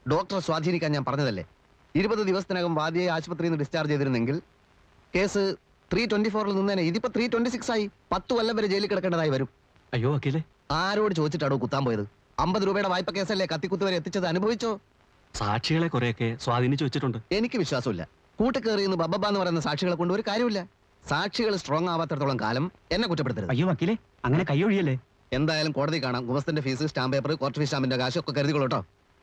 ഡോക്ടറെ സ്വാധീനിക്കാൻ ഞാൻ പറഞ്ഞതല്ലേ ഇരുപത് ദിവസത്തിനകം വാദിയെ ആശുപത്രിയിൽ നിന്ന് ഡിസ്ചാർജ് ചെയ്തിരുന്നെങ്കിൽ കേസ് ത്രീ ട്വന്റി ഫോറിൽ നിന്നേനെ ഇതിപ്പോ ത്രീ ട്വന്റി സിക്സ് ആയി പത്ത് കൊല്ലം വരെ ജയിലിൽ കിടക്കേണ്ടതായി വരും അയ്യോ വക്കീലെ ആരോട് ചോദിച്ചിട്ടാണോ കുത്താൻ പോയത് അമ്പത് രൂപയുടെ വായ്പ കേസല്ലേ കത്തിക്കുത്ത് വരെ എത്തിച്ചത് അനുഭവിച്ചോ സാക്ഷികളെ കുറെയൊക്കെ സ്വാധീനിച്ചു വെച്ചിട്ടുണ്ട് എനിക്ക് വിശ്വാസമില്ല കൂട്ടുകയറിയെന്ന് ബബ്ബ എന്ന് പറയുന്ന സാക്ഷികളെ കൊണ്ട് ഒരു കാര്യമില്ല സാക്ഷികൾ സ്ട്രോങ് ആവാത്തിടത്തോളം കാലം എന്നെ കുറ്റപ്പെടുത്തരുത് അയ്യോ വക്കീലെ അങ്ങനെ കൈയൊഴിയല്ലേ എന്തായാലും കോടതി കാണാം ഗുമസ്തന്റെ fees stamp paper court fees സ്റ്റാമ്പിന്റെ കാശ് ഒക്കെ കരുതിക്കൊള്ളൂ കേട്ടോ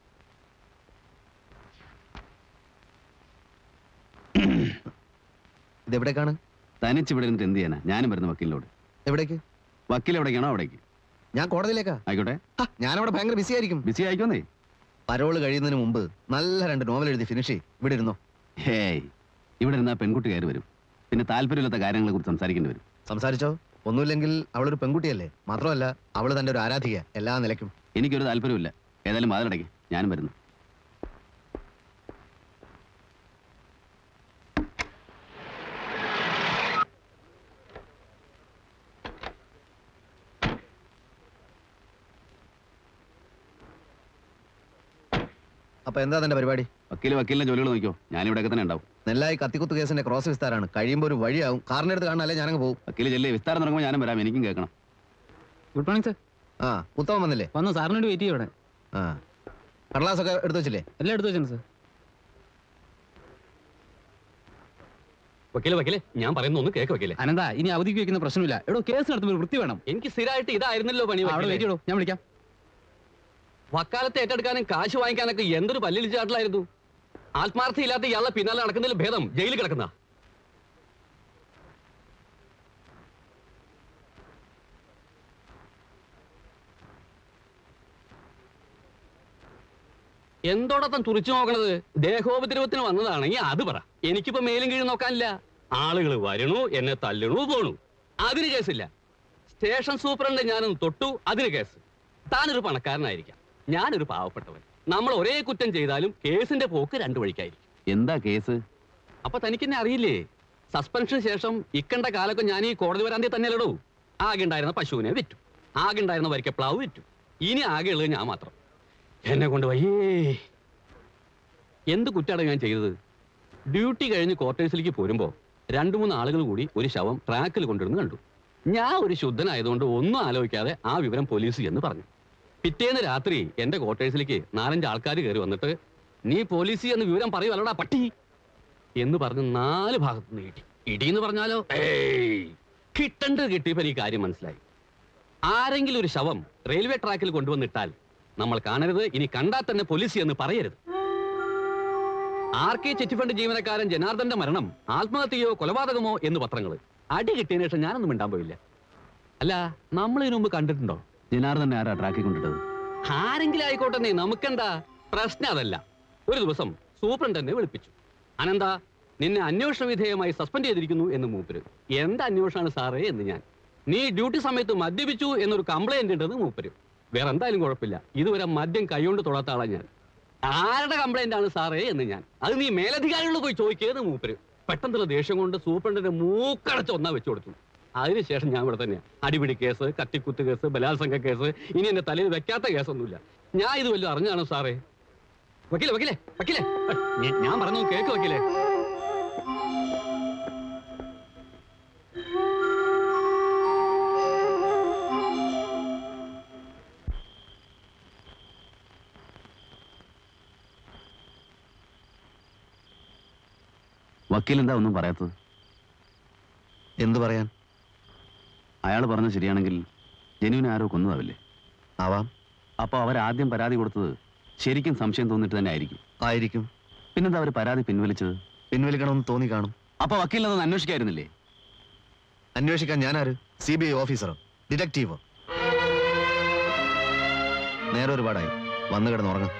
ഇതെവിടേക്കാണ് തനിച്ച് ഇവിടെ ഇരുന്നിട്ട് എന്ത് ചെയ്യാനാ ഞാനും വരുന്ന വക്കീലിനോട് എവിടേക്ക് വക്കീൽ എവിടേക്കാണോ അവിടേക്ക് ഞാൻ കോടതിയിലേക്കാ ആയിക്കോട്ടെ ഹ, ഞാനവിടെ ഭയങ്കര ബിസി ആയിരിക്കും ബിസി ആയിക്കോന്നേ പരോള് കഴിയുന്നതിന് മുമ്പ് നല്ല രണ്ട് നോവൽ എഴുതി ഫിനിഷ് ചെയ്യ് ഇവിടെ ഇരുന്നോ ഹേയ് ഇവിടെ ഇരുന്നാ പെൺകുട്ടി കയറി വരും പിന്നെ താല്പര്യമില്ലാത്ത കാര്യങ്ങളെ കുറിച്ച് സംസാരിക്കേണ്ടി വരും സംസാരിച്ചോ ഒന്നുമില്ലെങ്കിൽ അവളൊരു പെൺകുട്ടിയല്ലേ മാത്രമല്ല അവള് തന്റെ ഒരു ആരാധിക എല്ലാ നിലയ്ക്കും എനിക്കൊരു താല്പര്യമില്ല ഏതായാലും വാതിലടയ്ക്ക് ഞാനും വരുന്നു അപ്പൊ എന്താ തന്റെ പരിപാടി വക്കീൽ വക്കീലിന്റെ ജോലികൾ നോക്കിയോ ഞാൻ ഇവിടെയൊക്കെ തന്നെ ഉണ്ടാവും നെല്ലായി കത്തിക്കുത്ത് കേസിന്റെ ക്രോസ് വിസ്താരാണ് കഴിയുമ്പോൾ ഒരു വഴിയാവും കാറിനടുത്ത് കാണാനല്ലേ ഞാനങ്ങ് പോകും വക്കീൽ ചെല്ലേ വിസ്താരം തുടങ്ങുമ്പോൾ ഞാനും വരാം എനിക്കും കേൾക്കണം ഗുഡ് മോർണിംഗ് സർ ആ ഉത്തമം വന്നില്ലേ വന്നു സാറിനോട് വെയിറ്റ് ചെയ്യും ഇവിടെ ആ കടലാസൊക്കെ എടുത്തു വെച്ചില്ലേ എല്ലാം എടുത്തു വെച്ചാണ് സർ വക്കീലെ വക്കീലെ ഞാൻ പറയുന്ന ഒന്ന് കേക്ക് വക്കീലെ അനന്ത ഇനി അവധിക്ക് വെക്കുന്ന പ്രശ്നമില്ല എടോ കേസ് നടത്തുമ്പോൾ ഒരു വൃത്തി വേണം എനിക്ക് സ്ഥിരമായിട്ട് ഇതായിരുന്നല്ലോ പണി അവിടെ വക്കീലെ. വെയിറ്റ് ചെയ്യടോ ഞാൻ വിളിക്കാം വക്കാലത്ത് ഏറ്റെടുക്കാനും കാശ് വാങ്ങിക്കാനൊക്കെ എന്തൊരു പല്ലിളിച്ചാട്ടിലായിരുന്നു ആത്മാർത്ഥയില്ലാത്ത ഇയാളെ പിന്നാലെ നടക്കുന്നതിൽ ഭേദം ജയിലിൽ കിടക്കുന്ന എന്തോടത്തം തുറിച്ചു നോക്കണത് ദേഹോപദ്രവത്തിന് വന്നതാണെങ്കിൽ അത് പറ എനിക്കിപ്പോ മേലും കീഴും നോക്കാനില്ല ആളുകൾ വരണു എന്നെ തല്ലണു പോണു അതിന് കേസില്ല സ്റ്റേഷൻ സൂപ്രണ്ട് ഞാനൊന്ന് തൊട്ടു അതിന് കേസ് താനൊരു പണക്കാരനായിരിക്കാം ഞാനൊരു പാവപ്പെട്ടവൻ നമ്മൾ ഒരേ കുറ്റം ചെയ്താലും കേസിന്റെ പോക്ക് രണ്ടു വഴിക്കായിരിക്കും എന്താ കേസ് അപ്പൊ തനിക്കെന്നെ അറിയില്ലേ സസ്പെൻഷന് ശേഷം ഇക്കണ്ട കാലൊക്കെ ഞാൻ ഈ കോടതി വരാൻ തന്നെയല്ലടോ ആകെ ഉണ്ടായിരുന്ന പശുവിനെ വിറ്റു ആകെ ഉണ്ടായിരുന്ന വരിക്കപ്ലാവ് വിറ്റു ഇനി ആകെ ഉള്ളത് ഞാൻ മാത്രം എന്നെ കൊണ്ട് വയ്യേ എന്ത് കുറ്റാണ് ഞാൻ ചെയ്തത് ഡ്യൂട്ടി കഴിഞ്ഞ് ക്വാർട്ടേഴ്സിലേക്ക് പോരുമ്പോ രണ്ടു മൂന്ന് ആളുകൾ കൂടി ഒരു ശവം ട്രാക്കിൽ കൊണ്ടിരുന്ന് കണ്ടു ഞാൻ ഒരു ശുദ്ധനായതുകൊണ്ട് ഒന്നും ആലോചിക്കാതെ ആ വിവരം പോലീസ് എന്ന് പറഞ്ഞു പിറ്റേന്ന് രാത്രി എന്റെ ക്വാർട്ടേഴ്സിലേക്ക് നാലഞ്ച് ആൾക്കാർ കയറി വന്നിട്ട് നീ പോലീസ് എന്ന് വിവരം പറയുമല്ലടാ പട്ടി എന്ന് പറഞ്ഞ് നാല് ഭാഗത്ത് നിന്ന് ഇടി ഇടി എന്ന് പറഞ്ഞാലോ ഏയ് കിട്ടേണ്ടത് കിട്ടിയപ്പോ ഈ കാര്യം മനസ്സിലായി ആരെങ്കിലും ഒരു ശവം റെയിൽവേ ട്രാക്കിൽ കൊണ്ടുവന്നിട്ടാൽ നമ്മൾ കാണരുത് ഇനി കണ്ടാൽ തന്നെ പോലീസ് എന്ന് പറയരുത് ആർ കെ ചിറ്റിഫണ്ട് ജീവനക്കാരൻ ജനാർദ്ദന്റെ മരണം ആത്മഹത്യയോ കൊലപാതകമോ എന്ന് പത്രങ്ങൾ അടി കിട്ടിയതിനു ശേഷം ഞാനൊന്നും മിണ്ടാൻ പോയില്ല അല്ല നമ്മൾ ഇതിനു മുമ്പ് കണ്ടിട്ടുണ്ടോ ജനാർദ്ദനെ ആരാ ട്രാക്കിൽ കൊണ്ടിട്ടത് ആരെങ്കിലും ആയിക്കോട്ടെ നമുക്കെന്താ പ്രശ്നം അതല്ല ഒരു ദിവസം സൂപ്രണ്ട് എന്നെ വിളിപ്പിച്ചു അനന്ത നിന്നെ അന്വേഷണ വിധേയമായി സസ്പെൻഡ് ചെയ്തിരിക്കുന്നു എന്ന് മൂപ്പര് എന്ത് അന്വേഷണമാണ് സാറേ എന്ന് ഞാൻ നീ ഡ്യൂട്ടി സമയത്ത് മദ്യപിച്ചു എന്നൊരു കംപ്ലൈന്റ് ഉണ്ടെന്ന് മൂപ്പര് വേറെ എന്തായാലും കുഴപ്പമില്ല ഇതുവരെ മദ്യം കൈകൊണ്ട് തൊടാത്ത ആളാ ഞാൻ ആരുടെ കംപ്ലൈന്റ് ആണ് സാറേ എന്ന് ഞാൻ അത് നീ മേലധികാരികളോട് പോയി ചോദിക്കുന്നത് മൂപ്പര് പെട്ടെന്നുള്ള ദേഷ്യം കൊണ്ട് സൂപ്രണ്ടിന്റെ മൂക്കടച്ച് ഒന്നാ വെച്ചു കൊടുത്തു അതിനുശേഷം ഞാൻ ഇവിടെ തന്നെയാ അടിപിടി കേസ് കത്തിക്കുത്ത് കേസ് ബലാത്സംഗ കേസ് ഇനി എന്റെ തലയിൽ വെക്കാത്ത കേസൊന്നുമില്ല ഞാൻ ഇത് വല്ലതും അറിഞ്ഞാണോ സാറേ വക്കീലെ വക്കീലെ വക്കീലെ ഞ- ഞാൻ പറഞ്ഞു കേക്ക് വക്കീലെ വക്കീൽ എന്താ ഒന്നും പറയാത്തത് എന്തു പറയാൻ അയാൾ പറഞ്ഞത് ശരിയാണെങ്കിൽ ജനുവിനെ ആരോ കൊന്നതാവില്ലേ ആവാം അപ്പോൾ അവരാദ്യം പരാതി കൊടുത്തത് ശരിക്കും സംശയം തോന്നിട്ട് തന്നെ ആയിരിക്കും ആയിരിക്കും പിന്നെന്താ അവർ പരാതി പിൻവലിച്ചത് പിൻവലിക്കണമെന്ന് തോന്നി കാണും അപ്പൊ വക്കീലിനതൊന്ന് അന്വേഷിക്കായിരുന്നില്ലേ അന്വേഷിക്കാൻ ഞാനാര് സി ബി ഐ ഓഫീസറോ ഡിറ്റക്റ്റീവോ നേരെ ഒരുപാടായി വന്നു കിടന്ന് ഉറങ്ങാം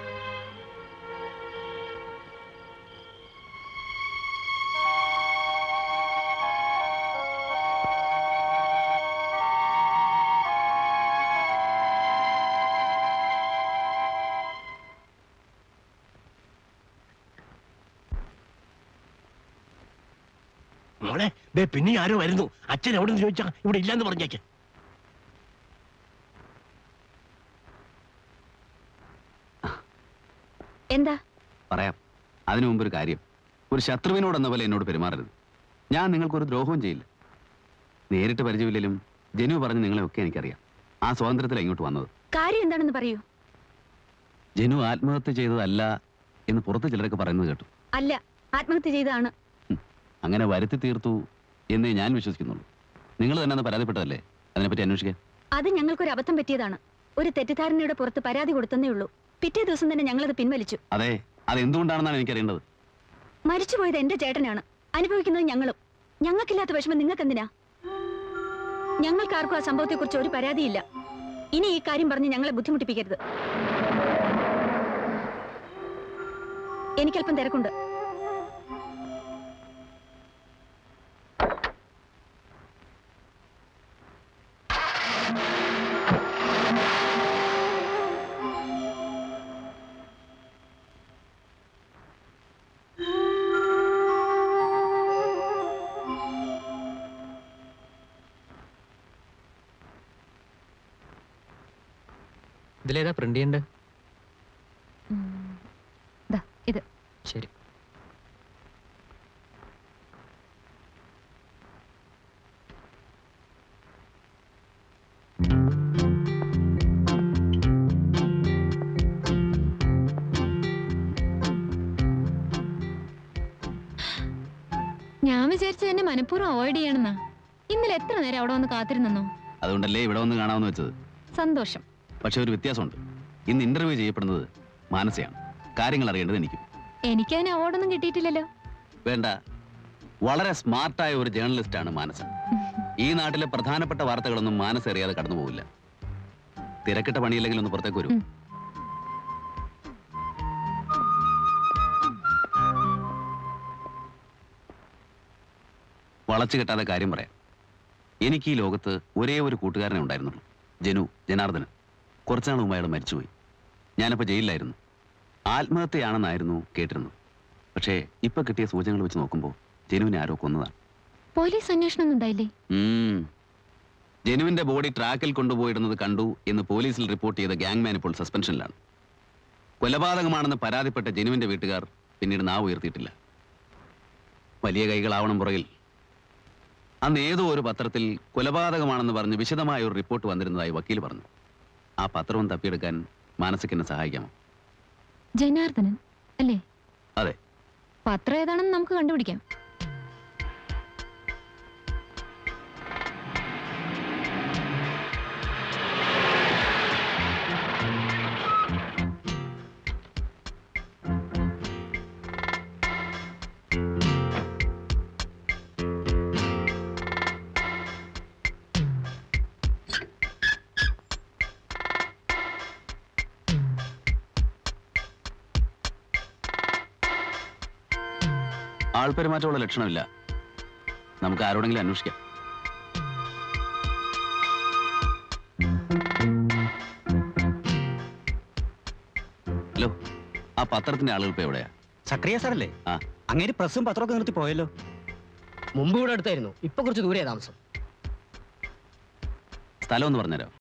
മോളെ ദേ പിന്നെ ആരോ വരുന്നു അച്ഛൻ എവിടെ നിന്ന് ചോദിച്ചാ ഇവിടെ ഇല്ലാന്ന് പറഞ്ഞേക്ക് എന്താ പറയാം അതിനു മുമ്പ് ഒരു കാര്യം ഒരു ശത്രുവിനോടെന്ന പോലെ എന്നോട് പെരുമാറരുത് ഞാൻ നിങ്ങൾക്കൊരു ദ്രോഹവും ചെയ്യില്ല നേരിട്ട് പരിചയമില്ലെങ്കിലും ജനു പറഞ്ഞ് നിങ്ങളെയൊക്കെ എനിക്കറിയാം ആ സ്വാതന്ത്ര്യത്തിൽ ഇങ്ങോട്ട് വന്നത് കാര്യം എന്താണെന്ന് പറയൂ ജനു ആത്മഹത്യ ചെയ്തതല്ല എന്ന് പുറത്ത് ചിലരൊക്കെ പറയുന്നത് കേട്ടു അല്ല ആത്മഹത്യ ചെയ്തതാണ് അങ്ങനെ വരുത്തി തീർത്തു എന്നേ ഞാൻ വിശ്വസിക്കുന്നുള്ളൂ നിങ്ങൾ തന്നെ അന്ന് പരാതിപ്പെട്ടതല്ലേ അതിനെപ്പറ്റി അന്വേഷിക്കാൻ അത് ഞങ്ങൾക്കൊരു അബദ്ധം പറ്റിയതാണ് ഒരു തെറ്റിദ്ധാരണയുടെ പുറത്ത് പരാതി കൊടുത്തന്നേ ഉള്ളൂ പിറ്റേ ദിവസം തന്നെ ഞങ്ങളത് പിൻവലിച്ചു അതെ അത് എന്തുകൊണ്ടാണെന്നാണ് എനിക്കറിയേണ്ടത് മരിച്ചുപോയത് എന്റെ ചേട്ടനാണ് അനുഭവിക്കുന്നത് ഞങ്ങളും ഞങ്ങൾക്കില്ലാത്ത വിഷമം നിങ്ങൾക്കെന്തിനാ ഞങ്ങൾക്കാർക്കും ആ സംഭവത്തെക്കുറിച്ച് ഒരു പരാതിയില്ല ഇനി ഈ കാര്യം പറഞ്ഞ് ഞങ്ങളെ ബുദ്ധിമുട്ടിപ്പിക്കരുത് എനിക്കല്പം തിരക്കുണ്ട് ഇതിലേതാ പ്രിന്റ് ചെയ്യണ്ടേ ദാ, ഇത് ശരി ഞാൻ വിചാരിച്ചത് എന്നെ മനഃപൂർവ്വം അവോയ്ഡ് ചെയ്യണമെന്നാ ഇന്നലെ എത്ര നേരം അവിടെ വന്ന് കാത്തിരുന്നോ അതുകൊണ്ടല്ലേ ഇവിടെ വന്ന് കാണാമെന്ന് വെച്ചത് സന്തോഷം പക്ഷെ ഒരു വ്യത്യാസമുണ്ട് ഇന്ന് ഇന്റർവ്യൂ ചെയ്യപ്പെടുന്നത് മാനസയാണ് കാര്യങ്ങൾ അറിയേണ്ടത് എനിക്കും എനിക്കതിന് അവാർഡൊന്നും കിട്ടിയിട്ടില്ലല്ലോ വേണ്ട വളരെ സ്മാർട്ടായ ഒരു ജേർണലിസ്റ്റാണ് മാനസ ഈ നാട്ടിലെ പ്രധാനപ്പെട്ട വാർത്തകളൊന്നും മാനസ അറിയാതെ കടന്നു പോവില്ല തിരക്കിട്ട പണിയില്ലെങ്കിൽ ഒന്ന് പുറത്തേക്ക് വരും ഉം. വളച്ചു കെട്ടാതെ കാര്യം പറയാം എനിക്ക് ഈ ലോകത്ത് ഒരേ ഒരു കൂട്ടുകാരനെ ഉണ്ടായിരുന്നുള്ളൂ ജനു ജനാർദ്ദനൻ കുറച്ചുനാൾ മുമ്പ് അയാൾ മരിച്ചുപോയി ഞാനിപ്പോൾ ജയിലിലായിരുന്നു ആത്മഹത്യയാണെന്നായിരുന്നു കേട്ടിരുന്നത് പക്ഷേ ഇപ്പൊ കിട്ടിയ സൂചനകൾ വെച്ച് നോക്കുമ്പോൾ ജനുവിനെ ആരോ കൊന്നതാണ് പോലീസ് അന്വേഷണം ഒന്നും ഉണ്ടായില്ലേ ഉം. ജനുവിന്റെ ബോഡി ട്രാക്കിൽ കൊണ്ടുപോയിടുന്നത് കണ്ടു എന്ന് പോലീസിൽ റിപ്പോർട്ട് ചെയ്ത ഗ്യാങ്മാൻ ഇപ്പോൾ സസ്പെൻഷനിലാണ് കൊലപാതകമാണെന്ന് പരാതിപ്പെട്ട ജനുവിന്റെ വീട്ടുകാർ പിന്നീട് നാവ് ഉയർത്തിയിട്ടില്ല വലിയ കൈകളാവണം പുറകിൽ അന്ന് ഏതോ ഒരു പത്രത്തിൽ കൊലപാതകമാണെന്ന് പറഞ്ഞ് വിശദമായ ഒരു റിപ്പോർട്ട് വന്നിരുന്നതായി വക്കീൽ പറഞ്ഞു ആ പത്രവും തപ്പിയെടുക്കാൻ മാനസിക് എന്നെ സഹായിക്കാമോ ജനാർദ്ദനൻ അല്ലേ അതെ. പത്രം ഏതാണെന്ന് നമുക്ക് കണ്ടുപിടിക്കാം ആൾപെരുമാറ്റമുള്ള ലക്ഷണമില്ല നമുക്ക് ആരോടെങ്കിലും അന്വേഷിക്കാം ഹലോ ആ പത്രത്തിന്റെ ആളുകൾ ഇപ്പൊ എവിടെയാ സക്രിയ സാറല്ലേ ആ. അങ്ങേര് പ്രസ്സും പത്രമൊക്കെ നിർത്തി പോയല്ലോ മുമ്പ് ഇവിടെ അടുത്തായിരുന്നു ഇപ്പൊ കുറച്ച് ദൂരെയാ താമസം സ്ഥലം ഒന്ന് പറഞ്ഞുതരാം